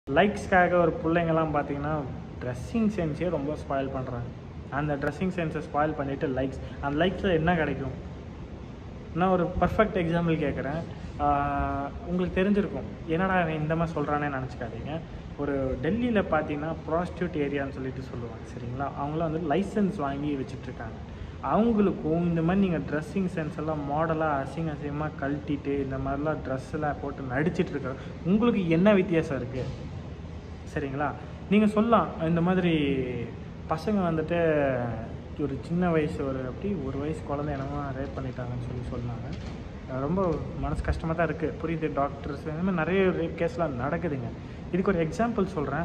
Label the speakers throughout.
Speaker 1: லைக்ஸ்க்காக ஒரு பிள்ளைங்கலாம் பார்த்தீங்கன்னா ட்ரெஸ்ஸிங் சென்ஸே ரொம்ப ஸ்பாயில் பண்ணுறாங்க அந்த ட்ரெஸ்ஸிங் சென்ஸை ஸ்பாயில் பண்ணிவிட்டு லைக்ஸ் அந்த லைக்ஸில் என்ன கிடைக்கும் நான் ஒரு பர்ஃபெக்ட் எக்ஸாம்பிள் கேட்குறேன் உங்களுக்கு தெரிஞ்சிருக்கும் என்னடா இவன் இந்த மாதிரி சொல்கிறானே நினச்சிக்காதீங்க ஒரு டெல்லியில் பார்த்தீங்கன்னா ப்ராஸ்டியூட் ஏரியான்னு சொல்லிட்டு சொல்லுவாங்க சரிங்களா அவங்களாம் வந்து லைசன்ஸ் வாங்கி வச்சிட்ருக்காங்க அவங்களுக்கும் இந்த மாதிரி நீங்கள் ட்ரெஸ்ஸிங் சென்ஸ் எல்லாம் மாடலாக அசிங்க அசிங்கமாக கழட்டிட்டு இந்த மாதிரிலாம் ட்ரெஸ்ஸெல்லாம் போட்டு நடிச்சிட்டு இருக்க உங்களுக்கு என்ன வித்தியாசம் இருக்குது சரிங்களா நீங்கள் சொல்லலாம் இந்த மாதிரி பசங்க வந்துட்டு ஒரு சின்ன வயசு ஒரு அப்படி ஒரு வயசு குழந்தை என்னமோ ரேப் பண்ணிட்டாங்கன்னு சொல்லி சொன்னாங்க அஹ் ரொம்ப மனசு கஷ்டமாக தான் இருக்குது புரியுது டாக்டர்ஸ் இந்த மாதிரி நிறைய ரேப் கேஸ்லாம் நடக்குதுங்க இதுக்கு ஒரு எக்ஸாம்பிள் சொல்கிறேன்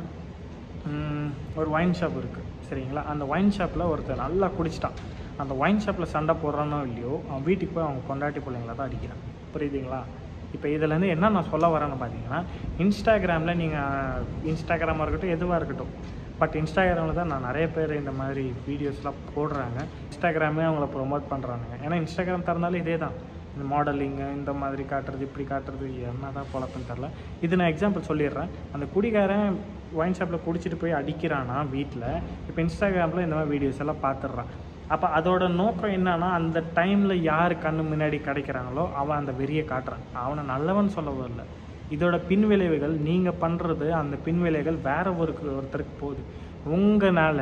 Speaker 1: ஒரு ஒயின் ஷாப் இருக்குது சரிங்களா அந்த ஒயின் ஷாப்பில் ஒருத்தர் நல்லா குடிச்சிட்டான் அந்த ஒயின் ஷாப்பில் சண்டை போடுறானோ இல்லையோ அவன் வீட்டுக்கு போய் அவங்க கொண்டாட்டி பிள்ளைங்கள தான் அடிக்கிறான் புரியுதுங்களா இப்போ இதுலேருந்து என்ன நான் சொல்ல வரேன்னு பார்த்தீங்கன்னா இன்ஸ்டாகிராமில் நீங்கள் இன்ஸ்டாகிராமாக இருக்கட்டும் எதுவாக இருக்கட்டும் பட் இன்ஸ்டாகிராமில் தான் நான் நிறைய பேர் இந்த மாதிரி வீடியோஸ்லாம் போடுறாங்க இன்ஸ்டாகிராமே அவங்கள ப்ரொமோட் பண்ணுறாங்க ஏன்னா இன்ஸ்டாகிராம் திறந்தாலும் இதே தான் இந்த மாடலிங்கு இந்த மாதிரி காட்டுறது இப்படி காட்டுறது என்ன தான் பொழப்புன்னு தெரில இது நான் எக்ஸாம்பிள் சொல்லிடுறேன் அந்த குடிகாரன் ஒயின் ஷாப்பில் குடிச்சிட்டு போய் அடிக்கிறானா வீட்டில் இப்போ இன்ஸ்டாகிராமில் இந்த மாதிரி வீடியோஸ் எல்லாம் பார்த்துடுறான் அப்போ அதோட நோக்கம் என்னன்னா அந்த டைமில் யார் கண்ணு முன்னாடி கிடைக்கிறாங்களோ அவன் அந்த வெறியை காட்டுறான் அவனை நல்லவன் சொல்ல வரல இதோட பின்விளைவுகள் நீங்கள் பண்ணுறது அந்த பின்விளைவுகள் வேற ஒரு ஒருத்தருக்கு போகுது உங்களால்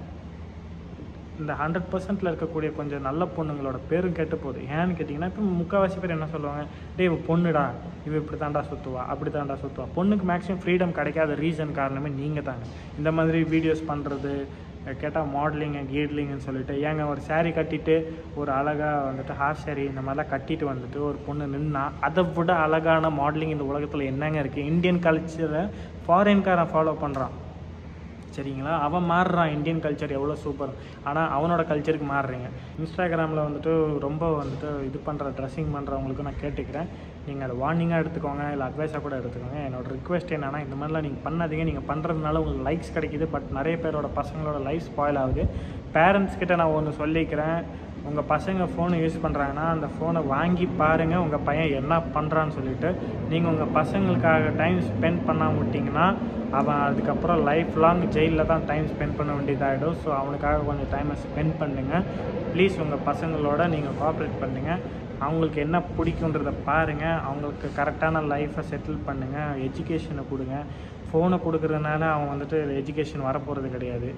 Speaker 1: இந்த ஹண்ட்ரட் பர்சன்ட்டில் இருக்கக்கூடிய கொஞ்சம் நல்ல பொண்ணுங்களோட பேரும் கெட்டு போகுது ஏன்னு கேட்டிங்கன்னா இப்போ முக்கால்வாசி பேர் என்ன சொல்லுவாங்க டேய் இவ பொண்ணுடா இவ இப்படி தாண்டா சுற்றுவா அப்படி தாண்டா சுற்றுவா பொண்ணுக்கு மேக்ஸிமம் ஃப்ரீடம் கிடைக்காத ரீசன் காரணமே நீங்கள் தாங்க இந்த மாதிரி வீடியோஸ் பண்ணுறது கேட்டால் மாடலிங்கு கீட்லிங்னு சொல்லிட்டு ஏங்க ஒரு saree கட்டிட்டு ஒரு அழகாக வந்துட்டு ஹாஃப் saree இந்த மாதிரிலாம் கட்டிட்டு வந்துட்டு ஒரு பொண்ணு நின்னா அதை விட அழகான மாடலிங் இந்த உலகத்தில் என்னங்க இருக்குது இந்தியன் கல்ச்சரை ஃபாரின்காரன் ஃபாலோ பண்ணுறான் சரிங்களா அவன் மாறுறான் இந்தியன் கல்ச்சர் எவ்வளோ சூப்பர் ஆனால் அவனோட கல்ச்சருக்கு மாறுறீங்க இன்ஸ்டாகிராமில் வந்துட்டு ரொம்ப வந்துட்டு இது பண்ணுற ட்ரெஸ்ஸிங் பண்ணுறவங்களுக்கு நான் கேட்டுக்கிறேன் நீங்கள் அதை வார்னிங்காக எடுத்துக்கோங்க இல்லை அட்வைஸாக கூட எடுத்துக்கோங்க என்னோட ரிக்வெஸ்ட் என்னன்னா இந்த மாதிரிலாம் நீங்கள் பண்ணாதீங்க நீங்கள் பண்ணுறதுனால உங்களுக்கு லைக்ஸ் கிடைக்குது பட் நிறைய பேரோட பசங்களோட லைஃப் ஸ்பாயில் ஆகுது பேரண்ட்ஸ் கிட்ட நான் ஒன்று சொல்லிக்கிறேன் உங்கள் பசங்க ஃபோனை யூஸ் பண்ணுறாங்கன்னா அந்த ஃபோனை வாங்கி பாருங்கள் உங்கள் பையன் என்ன பண்ணுறான்னு சொல்லிட்டு நீங்கள் உங்கள் பசங்களுக்காக டைம் ஸ்பெண்ட் பண்ணாம விட்டிங்கன்னா அவன் அதுக்கப்புறம் லைஃப் லாங் ஜெயிலில் தான் டைம் ஸ்பெண்ட் பண்ண வேண்டியதாகிடும் ஸோ அவனுக்காக கொஞ்சம் டைமை ஸ்பெண்ட் பண்ணுங்கள் ப்ளீஸ் உங்கள் பசங்களோட நீங்கள் கோஆப்ரேட் பண்ணுங்கள் அவங்களுக்கு என்ன பிடிக்குன்றத பாருங்கள் அவங்களுக்கு கரெக்டான லைஃப்பை செட்டில் பண்ணுங்கள் எஜுகேஷனை கொடுங்க ஃபோனை கொடுக்குறதுனால அவன் வந்துட்டு எஜுகேஷன் வரப்போகிறது கிடையாது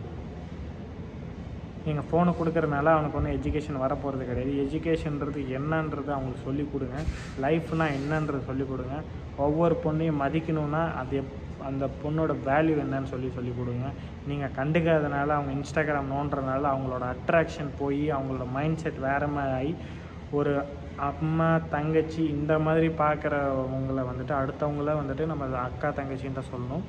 Speaker 1: நீங்கள் ஃபோனை கொடுக்குறனால அவனுக்கு ஒன்றும் எஜுகேஷன் வரப்போகிறது கிடையாது எஜுகேஷன்றது என்னன்றது அவங்களுக்கு சொல்லிக் கொடுங்க லைஃப்னா என்னன்றது சொல்லிக் கொடுங்க ஒவ்வொரு பொண்ணையும் மதிக்கணும்னா அது எப் அந்த பொண்ணோட வேல்யூ என்னன்னு சொல்லி சொல்லிக் கொடுங்க நீங்கள் கண்டுக்காதனால அவங்க இன்ஸ்டாகிராம் நோன்றனால அவங்களோட அட்ராக்ஷன் போய் அவங்களோட மைண்ட் செட் வேற மாதிரி ஆகி ஒரு அம்மா தங்கச்சி இந்த மாதிரி பார்க்குறவங்கள வந்துட்டு அடுத்தவங்கள வந்துட்டு நம்ம அக்கா தங்கச்சின்னு தான் சொல்லணும்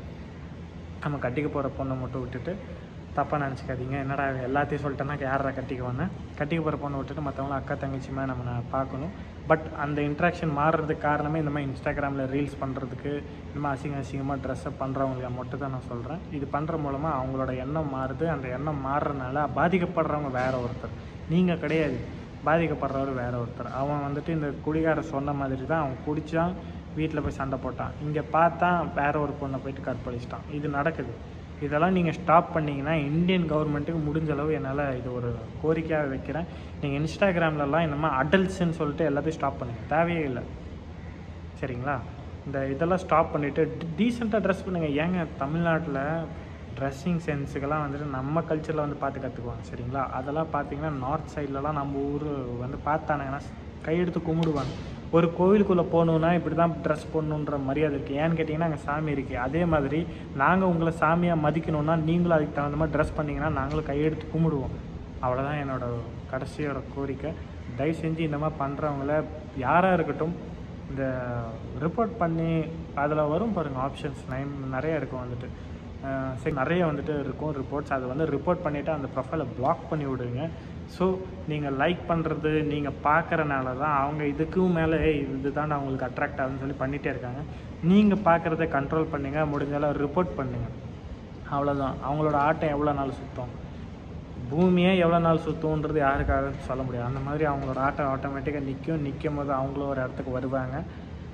Speaker 1: நம்ம கட்டிக்க போகிற பொண்ணை மட்டும் விட்டுட்டு தப்பாக நினச்சிக்காதீங்க என்னடா இவன் எல்லாத்தையும் சொல்லிட்டேன்னா யாரா கட்டிக்குவான்னு கட்டிக்க போகிற பொண்ணை விட்டுட்டு மற்றவங்கள அக்கா தங்கச்சியுமே நம்ம நான் பார்க்கணும் பட் அந்த இன்ட்ராக்ஷன் மாறுறதுக்கு காரணமே இந்த மாதிரி இன்ஸ்டாகிராமில் ரீல்ஸ் பண்ணுறதுக்கு இந்த மாதிரி அசிங்க அசிங்கமாக ட்ரெஸ்ஸப் பண்ணுறவங்களுக்கு மட்டும் தான் நான் சொல்கிறேன் இது பண்ணுற மூலமாக அவங்களோட எண்ணம் மாறுது அந்த எண்ணம் மாறுறதுனால பாதிக்கப்படுறவங்க வேற ஒருத்தர் நீங்கள் கிடையாது பாதிக்கப்படுறவர் வேற ஒருத்தர் அவன் வந்துட்டு இந்த குடிகார சொன்ன மாதிரி தான் அவன் குடித்தான் வீட்டில் போய் சண்டை போட்டான் இங்கே பார்த்தா வேற ஒரு பொண்ணை போயிட்டு கற்பழிச்சிட்டான் இது நடக்குது இதெல்லாம் நீங்கள் ஸ்டாப் பண்ணிங்கன்னா இந்தியன் கவர்மெண்ட்டுக்கு முடிஞ்ச அளவு என்னால் இது ஒரு கோரிக்கையாக வைக்கிறேன் நீங்கள் இன்ஸ்டாகிராம்லலாம் இந்த மாதிரி அடல்ட்ஸ்ன்னு சொல்லிட்டு எல்லாத்தையும் ஸ்டாப் பண்ணுங்கள் தேவையே இல்லை சரிங்களா இந்த இதெல்லாம் ஸ்டாப் பண்ணிவிட்டு டீசெண்டாக ட்ரெஸ் பண்ணுங்கள் ஏங்க தமிழ்நாட்டில் ட்ரெஸ்ஸிங் சென்ஸுக்கெல்லாம் வந்துட்டு நம்ம கல்ச்சரில் வந்து பார்த்து கற்றுக்குவாங்க சரிங்களா அதெல்லாம் பார்த்தீங்கன்னா நார்த் சைட்லலாம் நம்ம ஊர் வந்து பார்த்தானுங்கன்னா கையெடுத்து கும்பிடுவாங்க ஒரு கோவிலுக்குள்ளே போகணுன்னா இப்படி தான் ட்ரெஸ் பண்ணணுன்ற மரியாதை இருக்குது ஏன்னு கேட்டிங்கன்னா அங்கே சாமி இருக்குது அதே மாதிரி நாங்கள் உங்களை சாமியாக மதிக்கணும்னா நீங்களும் அதுக்கு தகுந்த மாதிரி ட்ரெஸ் பண்ணிங்கன்னா நாங்களும் கையெடுத்து கும்பிடுவோம் அவ்வளோதான் என்னோட கடைசியோட கோரிக்கை தயவு செஞ்சு இந்த மாதிரி பண்ணுறவங்கள யாராக இருக்கட்டும் இந்த ரிப்போர்ட் பண்ணி அதில் வரும் பாருங்கள் ஆப்ஷன்ஸ் நைன் நிறைய இருக்கும் வந்துட்டு அஹ் சரி நிறைய வந்துட்டு இருக்கும் ரிப்போர்ட்ஸ் அதை வந்து ரிப்போர்ட் பண்ணிவிட்டு அந்த ப்ரொஃபைலை பிளாக் பண்ணி விடுங்க ஸோ நீங்கள் லைக் பண்ணுறது நீங்கள் பார்க்குறனால தான் அவங்க இதுக்கும் மேலே இது தான் அவங்களுக்கு அட்ராக்ட் ஆகுதுன்னு சொல்லி பண்ணிகிட்டே இருக்காங்க நீங்கள் பார்க்குறத கண்ட்ரோல் பண்ணுங்கள் முடிஞ்சாலும் ரிப்போர்ட் பண்ணுங்கள் அவ்வளோதான் அவங்களோட ஆட்டம் எவ்வளோ நாள் சுத்தம் பூமியே எவ்வளோ நாள் சுற்றுன்றது யாருக்காக சொல்ல முடியாது அந்த மாதிரி அவங்களோட ஆட்டம் ஆட்டோமேட்டிக்காக நிற்கும் நிற்கும் போது அவங்களும் ஒரு இடத்துக்கு வருவாங்க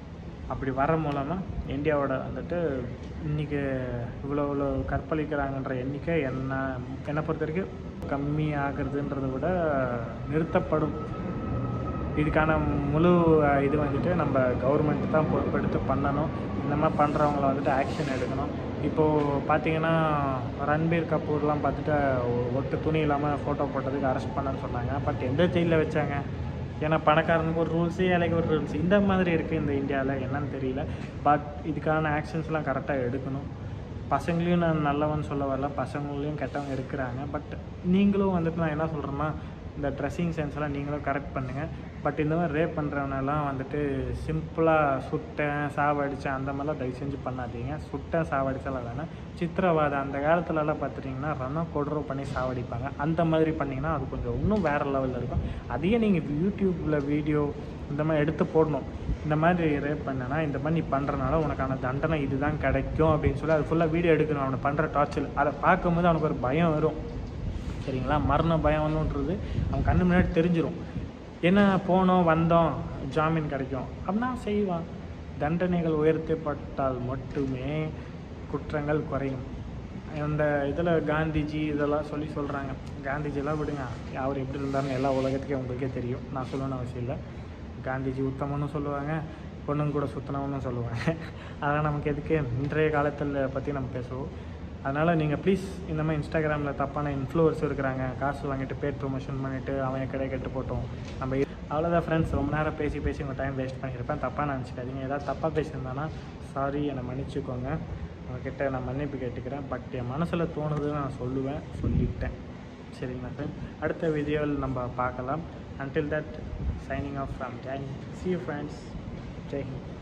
Speaker 1: அப்படி வர மூலமாக இந்தியாவோட வந்துட்டு இன்றைக்கி இவ்வளோ இவ்வளோ கற்பழிக்கிறாங்கன்ற எண்ணிக்கை என்ன என்னை பொறுத்த வரைக்கும் கம்மி ஆகுறதுன்றதை விட நிறுத்தப்படும் இதுக்கான முழு அஹ், இது வந்துட்டு நம்ம கவர்மெண்ட் தான் பொறுப்பெடுத்து பண்ணணும் இந்த மாதிரி பண்ணுறவங்கள வந்துட்டு ஆக்ஷன் எடுக்கணும் இப்போது பார்த்தீங்கன்னா ரன்பீர் கபூர்லாம் பார்த்துட்டு ஒட்டு துணி இல்லாமல் ஃபோட்டோ போட்டதுக்கு அரெஸ்ட் பண்ணன்னு சொன்னாங்க பட் எந்த ஜெயிலில் வச்சாங்க ஏன்னா பணக்காரனுக்கு ஒரு ரூல்ஸு ஏழைக்கு ஒரு ரூல்ஸ் இந்த மாதிரி இருக்குது இந்த இந்தியாவில் என்னன்னு தெரியல பட் இதுக்கான ஆக்ஷன்ஸ்லாம் கரெக்டாக எடுக்கணும் பசங்களையும் நான் நல்லவன் சொல்ல வரல பசங்களையும் கெட்டவங்க இருக்கிறாங்க பட் நீங்களும் வந்துட்டு நான் என்ன சொல்கிறேன்னா இந்த ட்ரெஸ்ஸிங் சென்ஸ்லாம் நீங்களும் கரெக்ட் பண்ணுங்கள் பட் இந்த மாதிரி ரேப் பண்ணுறவனெல்லாம் வந்துட்டு சிம்பிளாக சுட்டேன் சாவடித்தேன் அந்த மாதிரிலாம் தயவு செஞ்சு பண்ணாதீங்க சுட்டேன் சாவடிச்சாலாம் வேணாம் சித்திரவாதம் அந்த காலத்துலலாம் பார்த்துட்டிங்கன்னா ரன்னம் கொடரோ பண்ணி சாவடிப்பாங்க அந்த மாதிரி பண்ணிங்கன்னா அது கொஞ்சம் இன்னும் வேறு லெவலில் இருக்கும் அதையே நீங்கள் யூடியூப்பில் வீடியோ இந்த மாதிரி எடுத்து போடணும் இந்த மாதிரி ரேப் பண்ணனா இந்த மாதிரி நீ பண்ணுறனால உனக்கான தண்டனை இதுதான் கிடைக்கும் அப்படின்னு சொல்லி அது ஃபுல்லாக வீடியோ எடுக்கணும் அவனை பண்ணுற டார்ச்சர் அதை பார்க்கும்போது அவனுக்கு ஒரு பயம் வரும் சரிங்களா மரண பயம் வந்துன்றது அவன் கண்ணு முன்னாடி தெரிஞ்சிரும் என்ன போனோம் வந்தோம் ஜாமீன் கிடைக்கும் அப்படின்னா செய்வான் தண்டனைகள் உயர்த்தப்பட்டால் மட்டுமே குற்றங்கள் குறையும் இந்த இதில் காந்திஜி இதெல்லாம் சொல்லி சொல்கிறாங்க காந்திஜிலாம் விடுங்க அவர் எப்படி இருந்தாருன்னு எல்லா உலகத்துக்கே உங்களுக்கே தெரியும் நான் சொல்லணும்னு அவசியம் இல்லை காந்திஜி உத்தமன்னு சொல்லுவாங்க பொண்ணுங்க கூட சுத்தனவனும் சொல்லுவாங்க அதெல்லாம் நமக்கு எதுக்கு இன்றைய காலத்தில் பற்றி நம்ம பேசுவோம் அதனால் நீங்கள் ப்ளீஸ் இந்த மாதிரி இன்ஸ்டாகிராமில் தப்பான இன்ஃப்ளூவர்ஸ் இருக்கிறாங்க காசு வாங்கிட்டு பேட் ப்ரொமோஷன் பண்ணிவிட்டு அவன் கடை கெட்டு போட்டோம் நம்ம இ- அவ்வளோதான் ஃப்ரெண்ட்ஸ் ரொம்ப நேரம் பேசி பேசி உங்கள் டைம் வேஸ்ட் பண்ணியிருப்பேன் தப்பாக நினச்சிக்காதீங்க ஏதாவது தப்பாக பேசியிருந்தானா சாரி என்னை மன்னிச்சுக்கோங்க உங்ககிட்ட நான் மன்னிப்பு கேட்டுக்கிறேன் பட் என் மனசில் தோணுதுன்னு நான் சொல்லுவேன் சொல்லிட்டேன் சரிங்களா ஃப்ரெண்ட் அடுத்த வீடியோவில் நம்ம பார்க்கலாம் until that signing off from Danny see you friends Jai Hind